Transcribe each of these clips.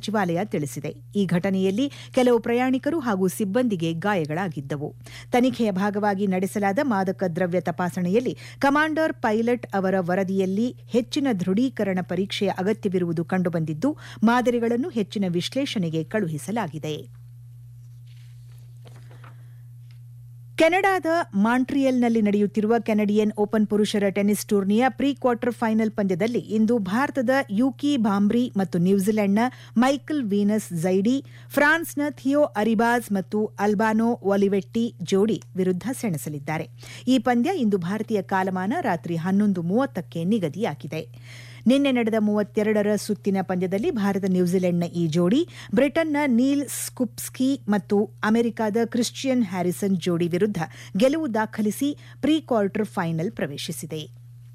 ಸಚಿವಾಲಯ ತಿಳಿಸಿದೆ ಈ ಘಟನೆಯಲ್ಲಿ ಕೆಲವು ಪ್ರಯಾಣಿಕರು ಹಾಗೂ ಸಿಬ್ಬಂದಿಗೆ ಗಾಯಗಳಾಗಿದ್ದವು ತನಿಖೆಯ ಭಾಗವಾಗಿ ನಡೆಸಲಾದ ಮಾದಕ ದ್ರವ್ಯ ತಪಾಸಣೆಯಲ್ಲಿ ಕಮಾಂಡರ್ ಪೈಲಟ್ ಅವರ ವರದಿಯಲ್ಲಿ ಹೆಚ್ಚಿನ ದೃಢೀಕರಣ ಪರೀಕ್ಷೆಯ ಅಗತ್ಯವಿರುವುದು ಕಂಡುಬಂದಿದ್ದು ಮಾದರಿಗಳನ್ನು ಹೆಚ್ಚಿನ ವಿಶ್ಲೇಷಣೆಗೆ ಕಳುಹಿಸಲಾಗಿದೆ ಕೆನಡಾದ ಮಾಂಟ್ರಿಯಲ್ನಲ್ಲಿ ನಡೆಯುತ್ತಿರುವ ಕೆನಡಿಯನ್ ಓಪನ್ ಪುರುಷರ ಟೆನ್ನಿಸ್ ಟೂರ್ನಿಯ ಪ್ರೀ ಕ್ವಾರ್ಟರ್ ಫೈನಲ್ ಪಂದ್ಯದಲ್ಲಿ ಇಂದು ಭಾರತದ ಯೂಕಿ ಭಾಂಬ್ರಿ ಮತ್ತು ನ್ಯೂಜಿಲೆಂಡ್ನ ಮೈಕಲ್ ವೀನಸ್ ಝೈಡಿ ಫ್ರಾನ್ಸ್ನ ಥಿಯೋ ಅರಿಬಾಸ್ ಮತ್ತು ಅಲ್ಬಾನೋ ಒಲಿವೆಟ್ಟಿ ಜೋಡಿ ವಿರುದ್ಧ ಸೆಣಸಲಿದ್ದಾರೆ ಈ ಪಂದ್ಯ ಇಂದು ಭಾರತೀಯ ಕಾಲಮಾನ ರಾತ್ರಿ ಹನ್ನೊಂದು ಮೂವತ್ತಕ್ಕೆ ನಿಗದಿಯಾಗಿದೆ ನಿನ್ನೆ ನಡೆದ ಮೂವತ್ತೆರಡರ ಸುತ್ತಿನ ಪಂದ್ಯದಲ್ಲಿ ಭಾರತ ನ್ಯೂಜಿಲೆಂಡ್ನ ಈ ಜೋಡಿ ಬ್ರಿಟನ್ನ ನೀಲ್ ಸ್ಕುಪ್ಸ್ಕಿ ಮತ್ತು ಅಮೆರಿಕದ ಕ್ರಿಶ್ಚಿಯನ್ ಹ್ಯಾರಿಸನ್ ಜೋಡಿ ವಿರುದ್ಧ ಗೆಲುವು ದಾಖಲಿಸಿ ಪ್ರೀ ಕ್ವಾರ್ಟರ್ ಫೈನಲ್ ಪ್ರವೇಶಿಸಿದೆ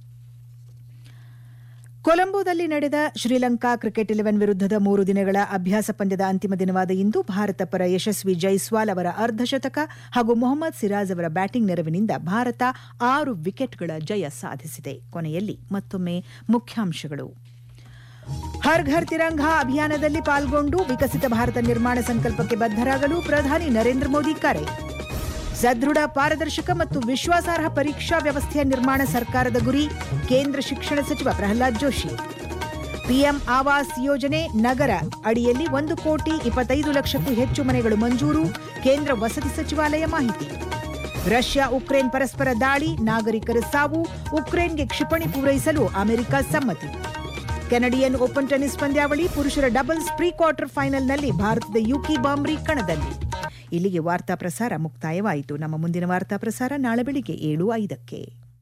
ಕೊಲಂಬೋದಲ್ಲಿ ನಡೆದ ಶ್ರೀಲಂಕಾ ಕ್ರಿಕೆಟ್ ಇಲೆವೆನ್ ವಿರುದ್ಧದ ಮೂರು ದಿನಗಳ ಅಭ್ಯಾಸ ಪಂದ್ಯದ ಅಂತಿಮ ದಿನವಾದ ಇಂದು ಭಾರತ ಪರ ಯಶಸ್ವಿ ಜೈಸ್ವಾಲ್ ಅವರ ಅರ್ಧಶತಕ ಹಾಗೂ ಮೊಹಮ್ಮದ್ ಸಿರಾಜ್ ಅವರ ಬ್ಯಾಟಿಂಗ್ ನೆರವಿನಿಂದ ಭಾರತ ಆರು ವಿಕೆಟ್ಗಳ ಜಯ ಸಾಧಿಸಿದೆ ಕೊನೆಯಲ್ಲಿ ಮತ್ತೊಮ್ಮೆ ಮುಖ್ಯಾಂಶಗಳು ಹರ್ ಘರ್ ತಿರಂಗಾ ಅಭಿಯಾನದಲ್ಲಿ ಪಾಲ್ಗೊಂಡು ವಿಕಸಿತ ಭಾರತ ನಿರ್ಮಾಣ ಸಂಕಲ್ಪಕ್ಕೆ ಬದ್ದರಾಗಲು ಪ್ರಧಾನಿ ನರೇಂದ್ರ ಮೋದಿ ಕರೆ ಸದೃಢ ಪಾರದರ್ಶಕ ಮತ್ತು ವಿಶ್ವಾಸಾರ್ಹ ಪರೀಕ್ಷಾ ವ್ಯವಸ್ಥೆಯ ನಿರ್ಮಾಣ ಸರ್ಕಾರದ ಗುರಿ ಕೇಂದ್ರ ಶಿಕ್ಷಣ ಸಚಿವ ಪ್ರಹ್ಲಾದ್ ಜೋಶಿ ಪಿಎಂ ಆವಾಸ್ ಯೋಜನೆ ನಗರ ಅಡಿಯಲ್ಲಿ ಒಂದು ಕೋಟಿ ಇಪ್ಪತ್ತೈದು ಲಕ್ಷಕ್ಕೂ ಹೆಚ್ಚು ಮನೆಗಳು ಮಂಜೂರು ಕೇಂದ್ರ ವಸತಿ ಸಚಿವಾಲಯ ಮಾಹಿತಿ ರಷ್ಯಾ ಉಕ್ರೇನ್ ಪರಸ್ಪರ ದಾಳಿ ನಾಗರಿಕರ ಸಾವು ಉಕ್ರೇನ್ಗೆ ಕ್ಷಿಪಣಿ ಪೂರೈಸಲು ಅಮೆರಿಕ ಸಮ್ಮತಿ ಕೆನಡಿಯನ್ ಓಪನ್ ಟೆನ್ನಿಸ್ ಪಂದ್ಯಾವಳಿ ಪುರುಷರ ಡಬಲ್ಸ್ ಪ್ರೀ ಕ್ವಾರ್ಟರ್ ಫೈನಲ್ನಲ್ಲಿ ಭಾರತದ ಯುಕಿ ಬಾಂಬ್ರಿ ಕಣದಲ್ಲಿ ಇಲ್ಲಿಗೆ ವಾರ್ತಾ ಪ್ರಸಾರ ಮುಕ್ತಾಯವಾಯಿತು ನಮ್ಮ ಮುಂದಿನ ವಾರ್ತಾ ಪ್ರಸಾರ ನಾಳೆ ಬೆಳಿಗ್ಗೆ ಏಳು ಐದಕ್ಕೆ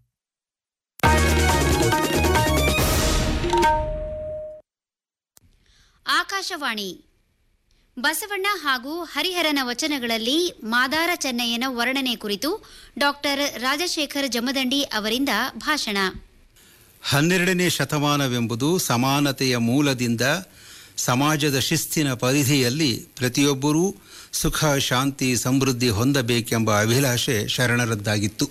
ಆಕಾಶವಾಣಿ ಬಸವಣ್ಣ ಹಾಗೂ ಹರಿಹರನ ವಚನಗಳಲ್ಲಿ ಮಾದಾರ ಚೆನ್ನಯ್ಯನ ವರ್ಣನೆ ಕುರಿತು ಡಾಕ್ಟರ್ ರಾಜಶೇಖರ್ ಜಮದಂಡಿ ಅವರಿಂದ ಭಾಷಣ ಹನ್ನೆರಡನೇ ಶತಮಾನವೆಂಬುದು ಸಮಾನತೆಯ ಮೂಲದಿಂದ ಸಮಾಜದ ಶಿಸ್ತಿನ ಪರಿಧಿಯಲ್ಲಿ ಪ್ರತಿಯೊಬ್ಬರೂ ಸುಖ ಶಾಂತಿ ಸಮೃದ್ಧಿ ಹೊಂದಬೇಕೆಂಬ ಅಭಿಲಾಷೆ ಶರಣರದ್ದಾಗಿತ್ತು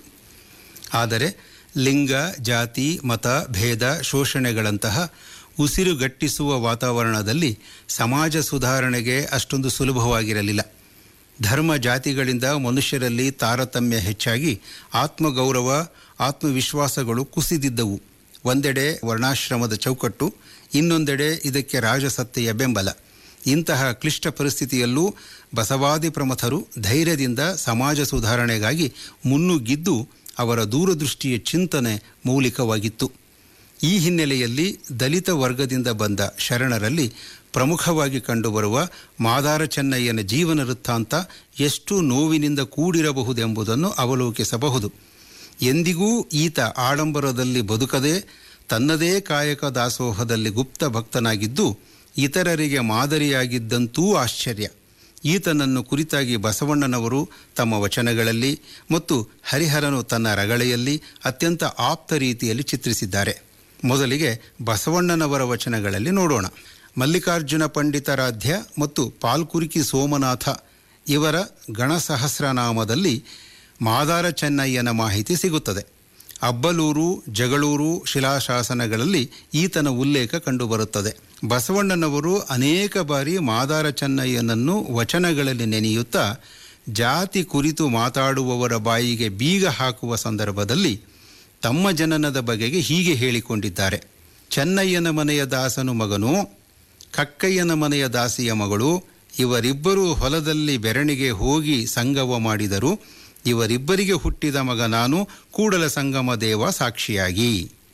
ಆದರೆ ಲಿಂಗ ಜಾತಿ ಮತ ಭೇದ ಶೋಷಣೆಗಳಂತಹ ಉಸಿರುಗಟ್ಟಿಸುವ ವಾತಾವರಣದಲ್ಲಿ ಸಮಾಜ ಸುಧಾರಣೆಗೆ ಅಷ್ಟೊಂದು ಸುಲಭವಾಗಿರಲಿಲ್ಲ ಧರ್ಮ ಜಾತಿಗಳಿಂದ ಮನುಷ್ಯರಲ್ಲಿ ತಾರತಮ್ಯ ಹೆಚ್ಚಾಗಿ ಆತ್ಮಗೌರವ ಆತ್ಮವಿಶ್ವಾಸಗಳು ಕುಸಿದಿದ್ದವು ಒಂದೆಡೆ ವರ್ಣಾಶ್ರಮದ ಚೌಕಟ್ಟು ಇನ್ನೊಂದೆಡೆ ಇದಕ್ಕೆ ರಾಜಸತ್ತೆಯ ಬೆಂಬಲ ಇಂತಹ ಕ್ಲಿಷ್ಟ ಪರಿಸ್ಥಿತಿಯಲ್ಲೂ ಬಸವಾದಿ ಪ್ರಮಥರು ಧೈರ್ಯದಿಂದ ಸಮಾಜ ಸುಧಾರಣೆಗಾಗಿ ಮುನ್ನುಗ್ಗಿದ್ದು ಅವರ ದೂರದೃಷ್ಟಿಯ ಚಿಂತನೆ ಮೌಲಿಕವಾಗಿತ್ತು ಈ ಹಿನ್ನೆಲೆಯಲ್ಲಿ ದಲಿತ ವರ್ಗದಿಂದ ಬಂದ ಶರಣರಲ್ಲಿ ಪ್ರಮುಖವಾಗಿ ಕಂಡುಬರುವ ಮಾದಾರ ಚೆನ್ನಯ್ಯನ ಜೀವನ ವೃತ್ತಾಂತ ಎಷ್ಟು ನೋವಿನಿಂದ ಕೂಡಿರಬಹುದೆಂಬುದನ್ನು ಅವಲೋಕಿಸಬಹುದು ಎಂದಿಗೂ ಈತ ಆಡಂಬರದಲ್ಲಿ ಬದುಕದೆ ತನ್ನದೇ ಕಾಯಕ ದಾಸೋಹದಲ್ಲಿ ಗುಪ್ತ ಭಕ್ತನಾಗಿದ್ದು ಇತರರಿಗೆ ಮಾದರಿಯಾಗಿದ್ದಂತೂ ಆಶ್ಚರ್ಯ ಈತನನ್ನು ಕುರಿತಾಗಿ ಬಸವಣ್ಣನವರು ತಮ್ಮ ವಚನಗಳಲ್ಲಿ ಮತ್ತು ಹರಿಹರನು ತನ್ನ ರಗಳೆಯಲ್ಲಿ ಅತ್ಯಂತ ಆಪ್ತ ರೀತಿಯಲ್ಲಿ ಚಿತ್ರಿಸಿದ್ದಾರೆ ಮೊದಲಿಗೆ ಬಸವಣ್ಣನವರ ವಚನಗಳಲ್ಲಿ ನೋಡೋಣ ಮಲ್ಲಿಕಾರ್ಜುನ ಪಂಡಿತಾರಾಧ್ಯ ಮತ್ತು ಪಾಲ್ಕುರಿಕಿ ಸೋಮನಾಥ ಇವರ ಗಣಸಹಸ್ರನಾಮದಲ್ಲಿ ಮಾದಾರ ಚೆನ್ನಯ್ಯನ ಮಾಹಿತಿ ಸಿಗುತ್ತದೆ ಅಬ್ಬಲೂರು ಜಗಳೂರು ಶಿಲಾಶಾಸನಗಳಲ್ಲಿ ಈತನ ಉಲ್ಲೇಖ ಕಂಡುಬರುತ್ತದೆ ಬಸವಣ್ಣನವರು ಅನೇಕ ಬಾರಿ ಮಾದಾರ ಚೆನ್ನಯ್ಯನನ್ನು ವಚನಗಳಲ್ಲಿ ನೆನೆಯುತ್ತಾ ಜಾತಿ ಕುರಿತು ಮಾತಾಡುವವರ ಬಾಯಿಗೆ ಬೀಗ ಹಾಕುವ ಸಂದರ್ಭದಲ್ಲಿ ತಮ್ಮ ಜನನದ ಬಗೆಗೆ ಹೀಗೆ ಹೇಳಿಕೊಂಡಿದ್ದಾರೆ ಚೆನ್ನಯ್ಯನ ಮನೆಯ ದಾಸನು ಮಗನು ಕಕ್ಕಯ್ಯನ ಮನೆಯ ದಾಸಿಯ ಮಗಳು ಇವರಿಬ್ಬರೂ ಹೊಲದಲ್ಲಿ ಬೆರಣಿಗೆ ಹೋಗಿ ಸಂಗವ ಮಾಡಿದರು ಇವರಿಬ್ಬರಿಗೆ ಹುಟ್ಟಿದ ಮಗ ನಾನು ಕೂಡಲ ಸಂಗಮ ದೇವ ಸಾಕ್ಷಿಯಾಗಿ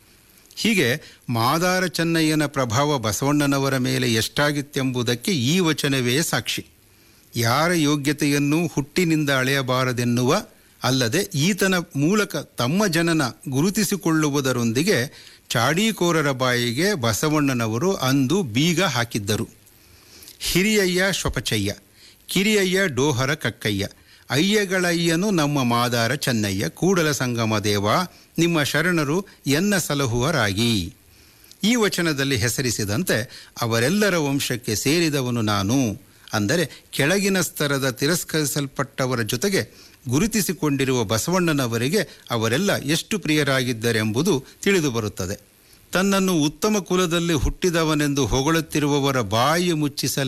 ಹೀಗೆ ಮಾದಾರ ಚೆನ್ನಯ್ಯನ ಪ್ರಭಾವ ಬಸವಣ್ಣನವರ ಮೇಲೆ ಎಷ್ಟಾಗಿತ್ತೆಂಬುದಕ್ಕೆ ಈ ವಚನವೇ ಸಾಕ್ಷಿ ಯಾರ ಯೋಗ್ಯತೆಯನ್ನು ಹುಟ್ಟಿನಿಂದ ಅಳೆಯಬಾರದೆನ್ನುವ ಅಲ್ಲದೆ ಈತನ ಮೂಲಕ ತಮ್ಮ ಜನನ ಗುರುತಿಸಿಕೊಳ್ಳುವುದರೊಂದಿಗೆ ಚಾಡೀಕೋರರ ಬಾಯಿಗೆ ಬಸವಣ್ಣನವರು ಅಂದು ಬೀಗ ಹಾಕಿದ್ದರು ಹಿರಿಯಯ್ಯ ಶ್ವಪಚಯ್ಯ ಕಿರಿಯಯ್ಯ ಡೋಹರ ಕಕ್ಕಯ್ಯ ಅಯ್ಯಗಳಯ್ಯನು ನಮ್ಮ ಮಾದಾರ ಚೆನ್ನಯ್ಯ ಕೂಡಲ ಸಂಗಮ ದೇವ ನಿಮ್ಮ ಶರಣರು ಎನ್ನ ಸಲಹುವರಾಗಿ ಈ ವಚನದಲ್ಲಿ ಹೆಸರಿಸಿದಂತೆ ಅವರೆಲ್ಲರ ವಂಶಕ್ಕೆ ಸೇರಿದವನು ನಾನು ಅಂದರೆ ಕೆಳಗಿನ ಸ್ತರದ ತಿರಸ್ಕರಿಸಲ್ಪಟ್ಟವರ ಜೊತೆಗೆ ಗುರುತಿಸಿಕೊಂಡಿರುವ ಬಸವಣ್ಣನವರಿಗೆ ಅವರೆಲ್ಲ ಎಷ್ಟು ಪ್ರಿಯರಾಗಿದ್ದರೆಂಬುದು ತಿಳಿದು ಬರುತ್ತದೆ ತನ್ನನ್ನು ಉತ್ತಮ ಕುಲದಲ್ಲಿ ಹುಟ್ಟಿದವನೆಂದು ಹೊಗಳುತ್ತಿರುವವರ ಬಾಯಿ ಮುಚ್ಚಿಸಲು